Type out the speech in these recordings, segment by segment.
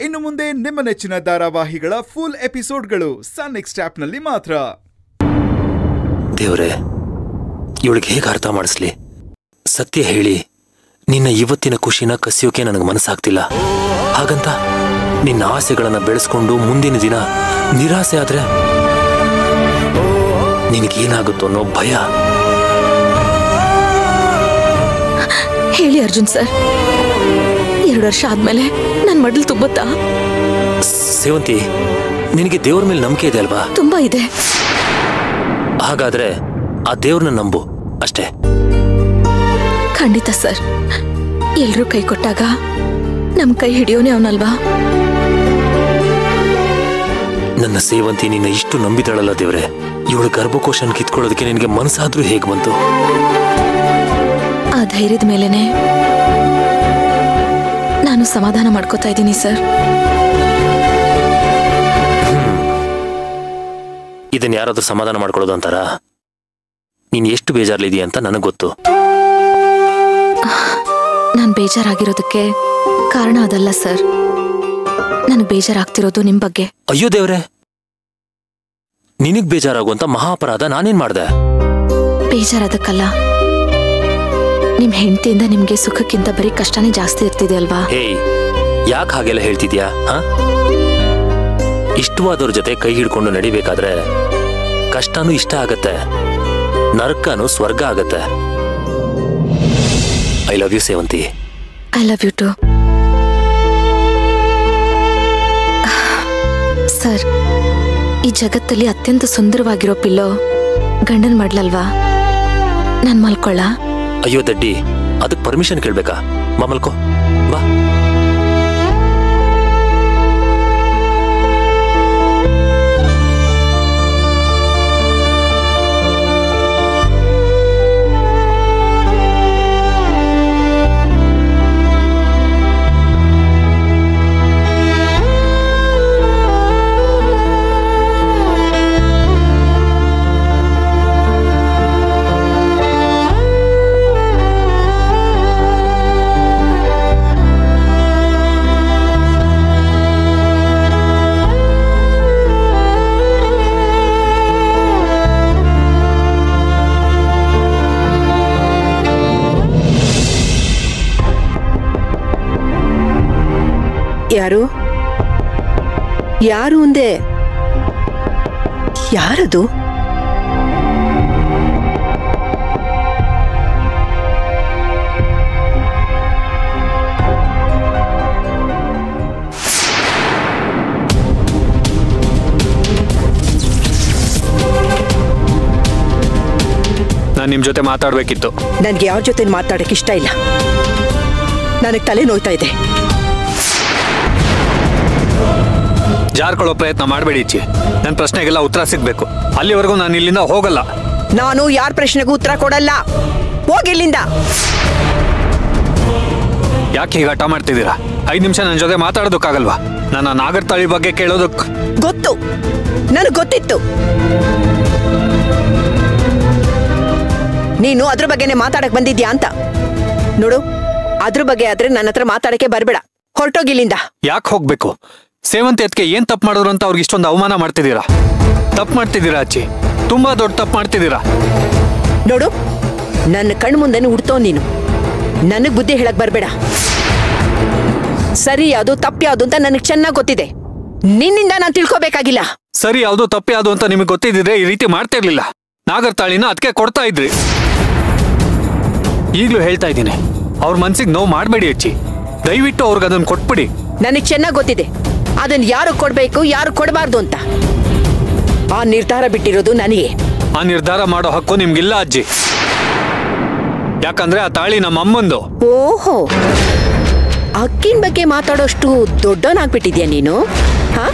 ಇನ್ನು ಮುಂದೆ ನಿಮ್ಮ ನೆಚ್ಚಿನ ಧಾರಾವಾಹಿಗಳ ಫುಲ್ ಎಪಿಸೋಡ್ಗಳು ಸನ್ ನೆಕ್ಸ್ಟ್ ಆಪ್ನಲ್ಲಿ ಮಾತ್ರ ದೇವ್ರೆ ಇವಳಿಗೆ ಹೇಗೆ ಅರ್ಥ ಮಾಡಿಸ್ಲಿ ಸತ್ಯ ಹೇಳಿ ನಿನ್ನ ಇವತ್ತಿನ ಖುಷಿನ ಕಸಿಯೋಕೆ ನನಗೆ ಮನಸ್ಸಾಗ್ತಿಲ್ಲ ಹಾಗಂತ ನಿನ್ನ ಆಸೆಗಳನ್ನ ಬೆಳೆಸ್ಕೊಂಡು ಮುಂದಿನ ದಿನ ನಿರಾಸೆ ಆದ್ರೆ ನಿನಗೇನಾಗುತ್ತೋ ಅನ್ನೋ ಭಯ ಹೇಳಿ ಅರ್ಜುನ್ ಸರ್ ಎರಡು ವರ್ಷ ಆದ್ಮೇಲೆ ನನ್ ಮಡ್ಲು ತುಂಬುತ್ತಾ ಸೇವಂತಿ ನಿನಗೆ ದೇವ್ರ ಮೇಲೆ ನಂಬಿಕೆ ಇದೆ ಅಲ್ವಾ ತುಂಬಾ ಇದೆ ಹಾಗಾದ್ರೆ ಆ ದೇವ್ರನ್ನ ನಂಬು ಅಷ್ಟೇ ಖಂಡಿತ ಸರ್ ಎಲ್ರೂ ಕೈ ಕೊಟ್ಟಾಗ ನಮ್ ಕೈ ಹಿಡಿಯೋನೆ ಅವನಲ್ವಾ ನನ್ನ ಸೇವಂತಿ ನಿನ್ನ ಇಷ್ಟು ನಂಬಿದಳಲ್ಲ ದೇವ್ರೆ ಇವಳು ಗರ್ಭಕೋಶನ್ ಕಿತ್ಕೊಳ್ಳೋದಕ್ಕೆ ನಿನಗೆ ಮನಸ್ಸಾದ್ರೂ ಹೇಗೆ ಬಂತು ಆ ಧೈರ್ಯದ ಮೇಲೆನೆ ನಾನು ಸಮಾಧಾನ ಮಾಡ್ಕೋತಾ ಇದ್ದೀನಿ ಸರ್ ಇದನ್ನ ಯಾರಾದ್ರೂ ಸಮಾಧಾನ ಮಾಡ್ಕೊಳ್ಳೋದು ಅಂತಾರ ನೀನ್ ಎಷ್ಟು ಬೇಜಾರ್ಲಿದೀಯ ಅಂತ ನನಗೆ ಗೊತ್ತು ನಾನ್ ಬೇಜಾರಾಗಿರೋದಕ್ಕೆ ಕಾರಣ ಅದಲ್ಲ ಸರ್ ನನಗ್ ಬೇಜಾರಾಗ್ತಿರೋದು ನಿಮ್ ಬಗ್ಗೆ ಅಯ್ಯೋ ದೇವ್ರೆ ನಿನಗ್ ಬೇಜಾರಾಗುವಂತ ಮಹಾಪರಾಧ ನಾನೇನ್ ಮಾಡ್ದೆ ಬೇಜಾರಾದಕ್ಕಲ್ಲ ನಿಮ್ ಹೆಂಡತಿಯಿಂದ ನಿಮ್ಗೆ ಸುಖಕ್ಕಿಂತ ಬರೀ ಕಷ್ಟನೇ ಜಾಸ್ತಿ ಇರ್ತಿದೆ ಅಲ್ವಾ ಹೇಯ್ ಯಾಕೆ ಹಾಗೆಲ್ಲ ಹೇಳ್ತಿದ್ಯಾ ಹಾ ಇಷ್ಟವಾದವ್ರ ಜೊತೆ ಕೈ ಹಿಡ್ಕೊಂಡು ನಡಿಬೇಕಾದ್ರೆ ಕಷ್ಟನೂ ಇಷ್ಟ ಆಗತ್ತೆ ನರಕನೂ ಸ್ವರ್ಗ ಆಗತ್ತೆ I love you Sevanthi I love you too sir ಈ ಜಗತ್ತಲ್ಲಿ ಅತ್ಯಂತ ಸುಂದರವಾಗಿರೋ ಪಿಲ್ಲೋ ಗಂಡನ್ ಮಾಡ್ಲಲ್ವಾ ನಾನ್ ಮಲ್ಕೊಳ್ಳ ಅಯ್ಯೋ ದಡ್ಡಿ ಅದಕ್ಕೆ ಪರ್ಮಿಷನ್ ಕೇಳ್ಬೇಕಾ ಬಾ ಮಲ್ಕೋ ಬಾ ಯಾರು ಯಾರು ಅಂದೆ ಯಾರದು ನಾನು ನಿಮ್ ಜೊತೆ ಮಾತಾಡ್ಬೇಕಿತ್ತು ನನ್ಗೆ ಯಾರ ಜೊತೆ ಮಾತಾಡಕ್ ಇಷ್ಟ ಇಲ್ಲ ನನಗೆ ತಲೆ ನೋಯ್ತಾ ಇದೆ ಜಾರ್ಕೊಳ್ಳೋ ಪ್ರಯತ್ನ ಮಾಡಬೇಡಿ ಇಚ್ಚಿ ನನ್ನ ಪ್ರಶ್ನೆಗೆಲ್ಲ ಉತ್ತರ ಸಿಗ್ಬೇಕು ಅಲ್ಲಿವರೆಗೂ ನಾನು ಇಲ್ಲಿಂದ ಹೋಗಲ್ಲ ನಾನು ಯಾರ ಪ್ರಶ್ನೆಗೂ ಉತ್ತರ ಕೊಡಲ್ಲ ಹೋಗಿಲ್ಲಿಂದ ಯಾಕೆ ಹೀಗೆ ಹಠ ಮಾಡ್ತಿದ್ದೀರಾ ಐದು ನಿಮಿಷ ನನ್ನ ಜೊತೆ ಮಾತಾಡೋದಕ್ಕಾಗಲ್ವಾ ನನ್ನ ನಾಗರತಾಳಿ ಬಗ್ಗೆ ಕೇಳೋದಕ್ಕೆ ಗೊತ್ತು ನನಗೆ ಗೊತ್ತಿತ್ತು ನೀನು ಅದ್ರ ಬಗ್ಗೆನೇ ಮಾತಾಡಕ್ ಬಂದಿದ್ಯಾ ಅಂತ ನೋಡು ಅದ್ರ ಬಗ್ಗೆ ಆದ್ರೆ ನನ್ನ ಹತ್ರ ಮಾತಾಡಕ್ಕೆ ಬರ್ಬೇಡ ಹೊರಟೋಗಿಲ್ಲಿಂದ ಯಾಕೆ ಹೋಗ್ಬೇಕು ಸೇವಂತಿ ಅದಕ್ಕೆ ಏನ್ ತಪ್ಪು ಮಾಡಿದ್ರು ಅಂತ ಅವ್ರಿಗೆ ಇಷ್ಟೊಂದು ಅವಮಾನ ಮಾಡ್ತಿದ್ದೀರಾ ತಪ್ಪು ಮಾಡ್ತಿದ್ದೀರಾ ಅಚ್ಚಿ ತುಂಬಾ ದೊಡ್ಡ ತಪ್ಪು ಮಾಡ್ತಿದ್ದೀರಾ ನೋಡು ನನ್ನ ಕಣ್ಣು ಮುಂದೆನೆ ಹುಡ್ತೋ ನೀನು ನನಗ್ ಬುದ್ಧಿ ಹೇಳಕ್ ಬರ್ಬೇಡ ಸರಿ ಯಾವುದು ತಪ್ಪು ಯಾವುದು ಅಂತ ನನಗೆ ಚೆನ್ನಾಗಿ ಗೊತ್ತಿದೆ ನಿನ್ನಿಂದ ನಾನು ತಿಳ್ಕೊಬೇಕಾಗಿಲ್ಲ ಸರಿ ಯಾವುದು ತಪ್ಪು ಯಾವುದು ಅಂತ ನಿಮಗೆ ಗೊತ್ತಿದ್ದಿದ್ರೆ ಈ ರೀತಿ ಮಾಡ್ತಿರ್ಲಿಲ್ಲ ನಾಗರತಾಳಿನ ಅದಕ್ಕೆ ಕೊಡ್ತಾ ಇದ್ರಿ ಈಗಲೂ ಹೇಳ್ತಾ ಇದ್ದೀನಿ ಅವ್ರ ಮನ್ಸಿಗೆ ನೋವು ಮಾಡಬೇಡಿ ಅಚ್ಚಿ ದಯವಿಟ್ಟು ಅವ್ರಿಗೆ ಅದನ್ನ ಕೊಟ್ಬಿಡಿ ನನಗೆ ಚೆನ್ನಾಗಿ ಗೊತ್ತಿದೆ ಅದನ್ನ ಯಾರು ಕೊಡ್ಬೇಕು ಯಾರು ಕೊಡಬಾರ್ದು ಅಂತ ಆ ನಿರ್ಧಾರ ಬಿಟ್ಟಿರೋದು ನನಗೆ ಆ ನಿರ್ಧಾರ ಮಾಡೋ ಹಕ್ಕು ನಿಮ್ಗಿಲ್ಲ ಅಜ್ಜಿ ಯಾಕಂದ್ರೆ ಆ ತಾಳಿ ನಮ್ಮ ಅಮ್ಮಂದು ಓಹೋ ಅಕ್ಕಿನ ಬಗ್ಗೆ ಮಾತಾಡೋಷ್ಟು ದೊಡ್ಡವನಾಗ್ಬಿಟ್ಟಿದ್ಯಾ ನೀನು ಹಾ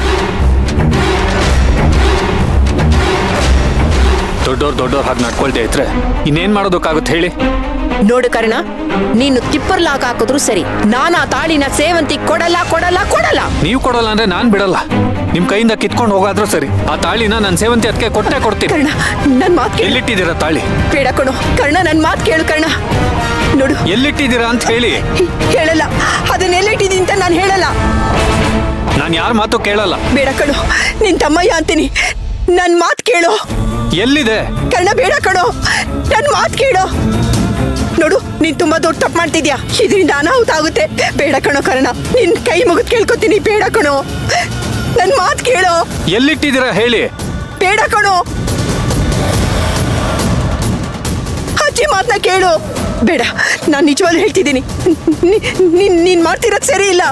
ದೊಡ್ಡೋರ್ ದೊಡ್ಡೋರ್ ಹಾಗೆ ನಡ್ಕೊಳ್ತಾ ಇದ್ರೆ ಇನ್ನೇನ್ ಮಾಡೋದಕ್ಕಾಗುತ್ತೆ ಹೇಳಿ ನೋಡು ಕರ್ಣ ನೀನು ತಿಪ್ಪರ್ ಲಾಕ್ ಹಾಕಿದ್ರು ಸರಿ ನಾನು ಆ ತಾಳಿನ ಸೇವಂತಿ ಕೊಡಲ್ಲ ಕೊಡಲ್ಲ ಕೊಡಲ್ಲ ನೀವು ಕೊಡಲ್ಲ ಅಂದ್ರೆ ನಾನ್ ಬಿಡಲ್ಲ ನಿಮ್ ಕೈಯಿಂದ ಕಿತ್ಕೊಂಡು ಹೋಗಾದ್ರೂ ಸರಿ ಆ ತಾಳಿನ ನಾನು ಸೇವಂತಿ ಅದಕ್ಕೆ ಕೊಟ್ಟೆ ಕೊಡ್ತೀನಿ ಕರ್ಣ ನನ್ ಮಾತ್ ಕೇಳು ಎಲ್ಲಿಟ್ಟಿದ್ದೀರಾ ತಾಳಿ ಬೇಡ ಕಣೋ ಕರ್ಣ ನನ್ ಮಾತ್ ಕೇಳು ಕರ್ಣ ನೋಡು ಎಲ್ಲಿಟ್ಟಿದ್ದೀರಾ ಅಂತ ಹೇಳಿ ಹೇಳಲ್ಲ ಅದನ್ನ ಎಲ್ಲಿಟ್ಟಿದ್ದೀನಿ ಅಂತ ನಾನು ಹೇಳಲ್ಲ ನಾನು ಯಾರ ಮಾತು ಕೇಳಲ್ಲ ಬೇಡ ಕಣೋ ನಿನ್ ತಮ್ಮಯ್ಯ ಅಂತೀನಿ ನನ್ ಮಾತ್ ಕೇಳೋ ಎಲ್ಲಿದೆ ಕರ್ಣ ಬೇಡ ಕಣೋ ನನ್ ಮಾತ್ ಕೇಳೋ ನೋಡು ನೀನ್ ತುಂಬಾ ದೊಡ್ಡ ತಪ್ಪು ಮಾಡ್ತಿದ್ಯಾ ಇದರಿಂದ ಅನಾಹುತ ಆಗುತ್ತೆ ಬೇಡ ಕಣೋ ಕರ್ಣ ನಿನ್ ಕೈ ಮುಗಿದ್ ಕೇಳ್ಕೊತೀನಿ ಬೇಡ ಕಣೋ ನನ್ ಮಾತ್ ಕೇಳೋ ಎಲ್ಲಿಟ್ಟಿದ್ದೀರಾ ಹೇಳಿ ಬೇಡ ಕಣೋ ಅಜ್ಜಿ ಮಾತನ್ನ ಕೇಳು ಬೇಡ ನಾನು ನಿಜವಾಗ್ಲೂ ಹೇಳ್ತಿದ್ದೀನಿ ನಿ- ನೀನ್ ನೀನ್ ಮಾಡ್ತಿರೋದು ಸರಿ ಇಲ್ಲ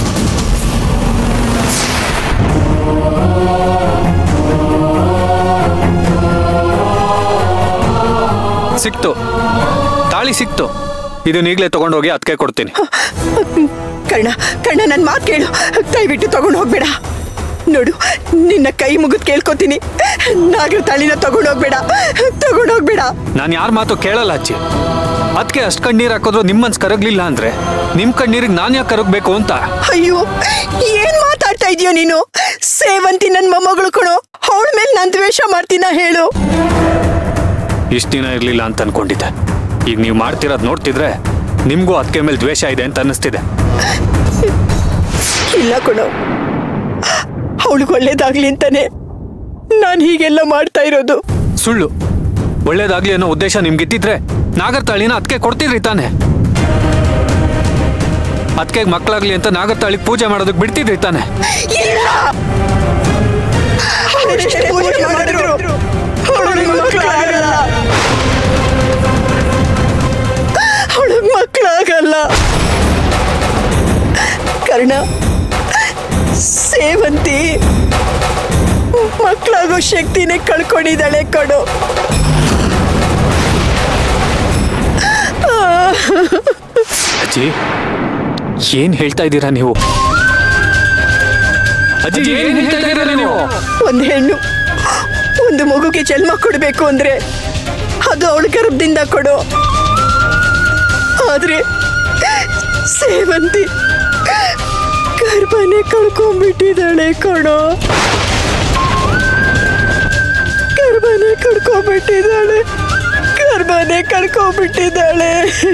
ಸಿಕ್ತು ತಾಳಿ ಸಿಕ್ತು ಇದನ್ನ ಈಗಲೇ ತಗೊಂಡೋಗಿ ಅದಕ್ಕೆ ಕೊಡ್ತೀನಿ ಕರ್ಣ ಕರ್ಣ ನನ್ನ ಮಾತು ಕೇಳು ದಯವಿಟ್ಟು ತಗೊಂಡು ಹೋಗ್ಬೇಡ ನೋಡು ನಿನ್ನ ಕೈ ಮುಗಿದ್ ಕೇಳ್ಕೊತೀನಿ ನಾಗರ ತಾಳಿನ ತಗೊಂಡು ಹೋಗ್ಬೇಡ ತಗೊಂಡು ಹೋಗ್ಬೇಡ ನಾನು ಯಾರ ಮಾತು ಕೇಳಲ್ಲ ಅಜ್ಜಿ ಅದಕ್ಕೆ ಅಷ್ಟು ಕಣ್ಣೀರು ಹಾಕೋದ್ರು ನಿಮ್ಮ ಮನ್ಸು ಕರಗ್ಲಿಲ್ಲ ಅಂದ್ರೆ ನಿಮ್ಮ ಕಣ್ಣೀರಿಗೆ ನಾನು ಯಾಕೆ ಕರಗಬೇಕು ಅಂತ ಅಯ್ಯೋ ಏನ್ ಮಾತಾಡ್ತಾ ಇದೀಯ ನೀನು ಸೇವಂತಿ ನನ್ನ ಮೊಮ್ಮಗಳು ಕಣೋ ಅವಳ ಮೇಲೆ ನಾನು ದ್ವೇಷ ಮಾಡ್ತೀನ ಹೇಳು ಇಷ್ಟು ದಿನ ಇರಲಿಲ್ಲ ಅಂತ ಅನ್ಕೊಂಡಿದ್ದೆ ಈಗ ನೀವು ಮಾಡ್ತಿರೋದು ನೋಡ್ತಿದ್ರೆ ನಿಮಗೂ ಅದಕ್ಕೆ ಮೇಲೆ ದ್ವೇಷ ಇದೆ ಅಂತ ಅನ್ನಿಸ್ತಿದೆ ಇಲ್ಲ ಕಣೋ ಅವಳಿಗೆ ಒಳ್ಳೇದಾಗ್ಲಿ ಅಂತಾನೆ ನಾನು ಹೀಗೆಲ್ಲ ಮಾಡ್ತಾ ಇರೋದು ಸುಳ್ಳು ಒಳ್ಳೇದಾಗ್ಲಿ ಅನ್ನೋ ಉದ್ದೇಶ ನಿಮ್ಗಿದ್ದಿದ್ರೆ ನಾಗರತಾಳಿನ ಅದಕ್ಕೆ ಕೊಡ್ತಿದ್ರಿ ತಾನೆ ಅದಕ್ಕೆ ಮಕ್ಕಳಾಗ್ಲಿ ಅಂತ ನಾಗರತಾಳಿಗೆ ಪೂಜೆ ಮಾಡೋದಕ್ಕೆ ಬಿಡ್ತಿದ್ರಿ ತಾನೆ ಇಲ್ಲ ಅವಳೆಷ್ಟೇ ಪೂಜೆ ಮಾಡಿದ್ರು ಅವಳಿಗೆ ಮಕ್ಕಳಾಗಲ್ಲ ಅವಳಿಗೆ ಮಕ್ಕಳಾಗಲ್ಲ ಕರ್ಣ ಸೇವಂತಿ ಮಕ್ಕಳಾಗೋ ಶಕ್ತಿನೇ ಕಳ್ಕೊಂಡಿದ್ದಾಳೆ ಕಣೋ ಅಜ್ಜಿ ಏನ್ ಹೇಳ್ತಾ ಇದ್ದೀರಾ ನೀವು ಅಜ್ಜಿ ಏನ್ ಹೇಳ್ತಾ ಇದ್ದೀರಾ ನೀವು ಒಂದು ಹೆಣ್ಣು ಒಂದು ಮಗುಗೆ ಜನ್ಮ ಕೊಡಬೇಕು ಅಂದ್ರೆ ಅದು ಅವಳ ಗರ್ಭದಿಂದ ಕೊಡು ಆದ್ರೆ ಸೇವಂತಿ ಗರ್ಭನೇ ಕಳ್ಕೊಂಡ್ಬಿಟ್ಟಿದ್ದಾಳೆ ಕಣೋ ಗರ್ಭನೇ ಕಳ್ಕೊಂಡ್ಬಿಟ್ಟಿದ್ದಾಳೆ ಗರ್ಭನೇ ಕಳ್ಕೊಂಡ್ಬಿಟ್ಟಿದ್ದಾಳೆ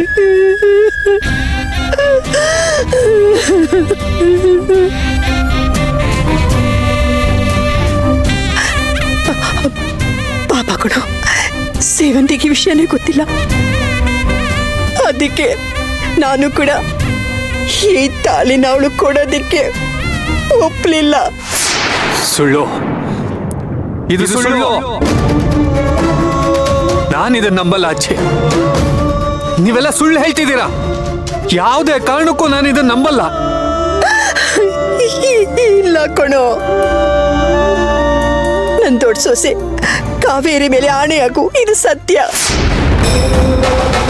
ಪಾಪ ಕೊಡು ಸೇವಂತಿಗೆ ವಿಷಯನೇ ಗೊತ್ತಿಲ್ಲ ಅದಕ್ಕೆ ನಾನು ಕೂಡ ಈ ತಾಳಿನ ಅವಳು ಕೊಡೋದಕ್ಕೆ ಒಪ್ಲಿಲ್ಲ ಸುಳ್ಳು ಇದು ಸುಳ್ಳು ನಾನು ಇದನ್ನ ನಂಬಲ್ಲ ಅಜ್ಜಿ ನೀವೆಲ್ಲ ಸುಳ್ಳು ಹೇಳ್ತಿದ್ದೀರಾ ಯಾವುದೇ ಕಾರಣಕ್ಕೂ ನಾನು ಇದನ್ನ ನಂಬಲ್ಲ ಇಲ್ಲ ಕಣೋ ನನ್ ದೊಡ್ಡ ಸೊಸೆ ಕಾವೇರಿ ಮೇಲೆ ಆಣೆಯಾಗು ಇದು ಸತ್ಯ